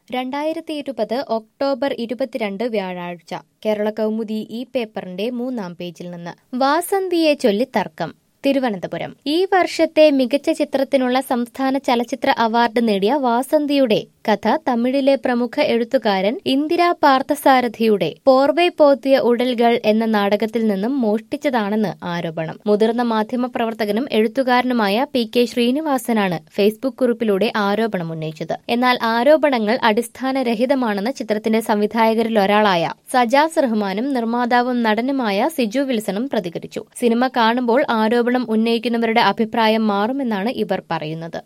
രണ്ടായിരത്തി ഇരുപത് ഒക്ടോബർ ഇരുപത്തിരണ്ട് വ്യാഴാഴ്ച കേരള കൗമുദി ഈ പേപ്പറിന്റെ മൂന്നാം പേജിൽ നിന്ന് വാസന്തിയെ ചൊല്ലി തർക്കം തിരുവനന്തപുരം ഈ വർഷത്തെ മികച്ച ചിത്രത്തിനുള്ള സംസ്ഥാന ചലച്ചിത്ര അവാർഡ് നേടിയ വാസന്തിയുടെ കഥ തമിഴിലെ പ്രമുഖ എഴുത്തുകാരൻ ഇന്ദിരാ പാർത്ഥസാരഥിയുടെ പോർവൈ പോത്തിയ ഉടൽകൾ എന്ന നാടകത്തിൽ നിന്നും മോഷ്ടിച്ചതാണെന്ന് ആരോപണം മുതിർന്ന മാധ്യമപ്രവർത്തകനും എഴുത്തുകാരനുമായ പി കെ ശ്രീനിവാസനാണ് ഫേസ്ബുക്ക് കുറിപ്പിലൂടെ ആരോപണം ഉന്നയിച്ചത് എന്നാൽ ആരോപണങ്ങൾ അടിസ്ഥാനരഹിതമാണെന്ന് ചിത്രത്തിന്റെ സംവിധായകരിൽ ഒരാളായ സജാസ് റഹ്മാനും നിർമ്മാതാവും നടനുമായ സിജു വിൽസണും പ്രതികരിച്ചു സിനിമ കാണുമ്പോൾ ആരോപണം ഉന്നയിക്കുന്നവരുടെ അഭിപ്രായം മാറുമെന്നാണ് ഇവർ പറയുന്നത്